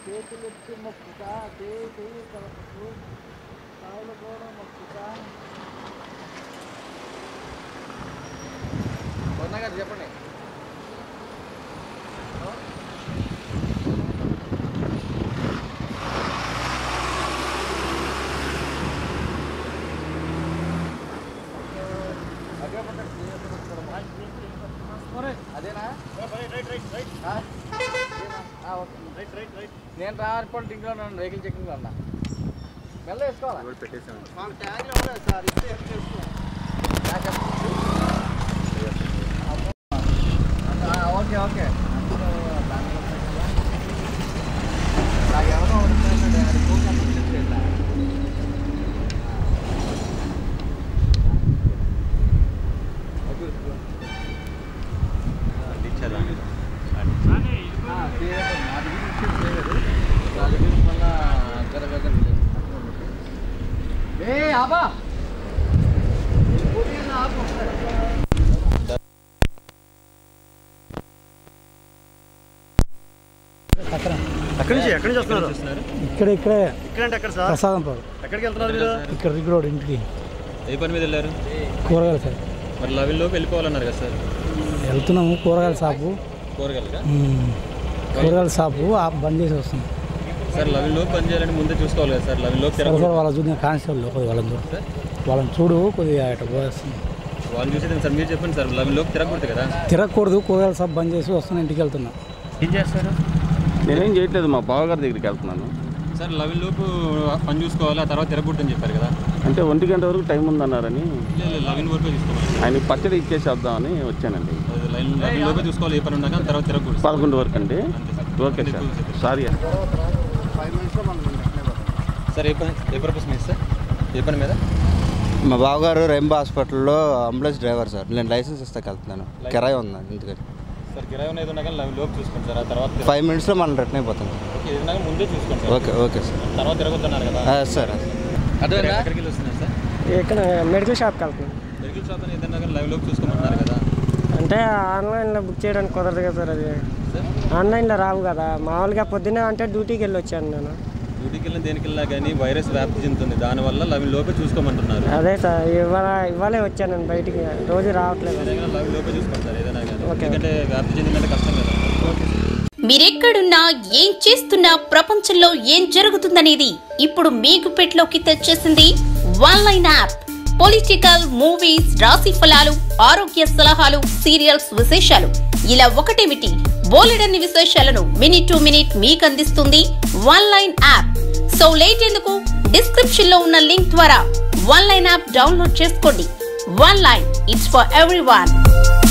చేతులు ఎత్తి మొక్కుతా చేయి చేయి కలపకు కాళ్ళు కూడా మొక్కుతా కొన్నా గారు చెప్పండి అదే పట్టండి, చేతులు పట్టుకోవడమా? అదేనా ఆ? ఆ, ఓకే. నేను రావాలి డింగ్లో ఉన్నాను వెహికల్ చెక్కింగ్లో ఉన్నా మెల్ల వేసుకోవాలా ఆ, చెప్పండి. ఆ, ఓకే ఓకే నాకు ఎవరో అడుగుతున్నాడు, అది ఫోన్ నెంబర్ చెప్పేదా? ఆ, చేయలేదు. నా దగ్గర ఇచ్చేది చేయలేదు. నా దగ్గర మళ్ళా జరగదని లేదు. ఏ ఆబా పోటీగా ఆపు ఒకసారి. ఎక్కడి నుంచి ఎక్కడి నుంచి వస్తున్నారు ఇక్కడ ఇక్కడే ఇక్కడ అంటే ఎక్కడ సార్ ప్రసాదం పాడు ఎక్కడికి వెళ్తున్నారు మీరు ఇక్కడ రిగ్ రోడ్ ఇంటికి ఏ పని మీద వెళ్ళారు కూరగాయలు సార్ మరి లవిల్లోకి వెళ్ళిపోవాలన్నారు కదా సార్ వెళ్తున్నాము కూరగాయల షాపు కూరగాయలుగా ఉమ్, కూరగాయల షాపు ఆ బంద్ చేసి వస్తున్నాం సార్ లవిల్లోకి పని చేయాలంటే ముందే చూసుకోవాలి కదా సార్ లవిల్లోకి సరే తిరగకూడదు సార్ వాళ్ళ చూసిన కానిస్టేబుల్ కొద్దిగా వాళ్ళని చూడు వాళ్ళని చూడు కొద్దిగా అటు పోస్తుంది వాళ్ళు చూసేది సార్ మీరు చెప్పండి సార్ లవిల్లోకి తిరగకూడదు కదా తిరగకూడదు కూరగాయల షాప్ బంద్ చేసి వస్తున్నా ఇంటికి వెళ్తున్నా ఏం చేస్తారు నేనేం చేయట్లేదు మా బావగారి దగ్గరికి వెళ్తున్నాను సార్ లవిల్లోపు పని చూసుకోవాలి ఆ తర్వాత తిరగకూడదని చెప్పారు కదా అంటే ఒంటి గంట వరకు టైం ఉందన్నారని లేదు లవిన్ వరకే చూసుకోవాలి ఆయన పచ్చడి ఇచ్చేసేద్దామని వచ్చానండి అది లైన్ లవిన్లోపే చూసుకోవాలి ఏ పని ఉన్నా కానీ తర్వాత తిరగకూడదు పదకొండు వరకు అండి ఓకే సార్ సారీ సార్ ఏ పని ఏ పర్పస్ మీద సార్ ఏ పని మీద మా బావగారు రెయింబో హాస్పిటల్లో అంబులెన్స్ డ్రైవర్ సార్ నేను లైసెన్స్ ఇస్తాకి వెళ్తున్నాను కిరాయి ఉంది ఎందుకని సార్ కిరాయి ఉన్నది ఉన్నా కానీ లవిన్లోకి చూసుకోండి సార్ ఆ తర్వాత తిరగ- ఫైవ్ మినిట్స్లో మనం రిటర్న్ అయిపోతాం ఓకే, ఏది ఉన్నా కానీ ముందే చూసుకోండి సార్ ఓకే ఓకే సార్ తర్వాత తిరగొద్దన్నారు కదా ఆ, సార్ అర్థమైందా ఎక్కడికి వెళ్ళి వస్తున్నారు సార్ ఇక్కడ మెడికల్ షాప్కి వెళ్తున్నాం మెడికల్ షాప్ అని ఏదన్నా కానీ లైవ్లోకి చూసుకోమంటున్నారు కదా అంటే ఆన్లైన్లో బుక్ చేయడానికి కుదరదు కదా సార్ అది ఆన్లైన్లో రావు కదా మామూలుగా పొద్దున్నే అంటే డ్యూటీకి వెళ్ళి వచ్చాను నేను డ్యూటీకి వెళ్ళిన దేనికి వెళ్ళినా కానీ వైరస్ వ్యాప్తి చెందుతుంది దానివల్ల లవ్ లోపే చూసుకోమంటున్నారు అదే సార్ ఇవాళ ఇవాళే వచ్చాను నేను బయటికి రోజు రావట్లేదు ఏదైనా లవ్ లోపే చూసుకోండి సార్ ఏదైనా కానీ ఓకే. ఎందుకంటే వ్యాప్తి చెందిందంటే కష్టం కదా మీరెక్కడున్నా ఏం చేస్తున్నా ప్రపంచంలో ఏం జరుగుతుందనేది ఇప్పుడు మీకు పెట్లోకి తెచ్చేసింది one line app political movies రాశి ఫలాలు ఆరోగ్య సలహాలు సీరియల్స్ విశేషాలు ఇలా ఒకటేమిటి బోలెడన్ని విశేషాలను మినిట్ టు మినిట్ మీకు అందిస్తుంది one line app so late ఎందుకు డిస్క్రిప్షన్ లో ఉన్న లింక్ ద్వారా వన్ లైన్ యాప్ డౌన్లోడ్ చేసుకోండి one line it's for every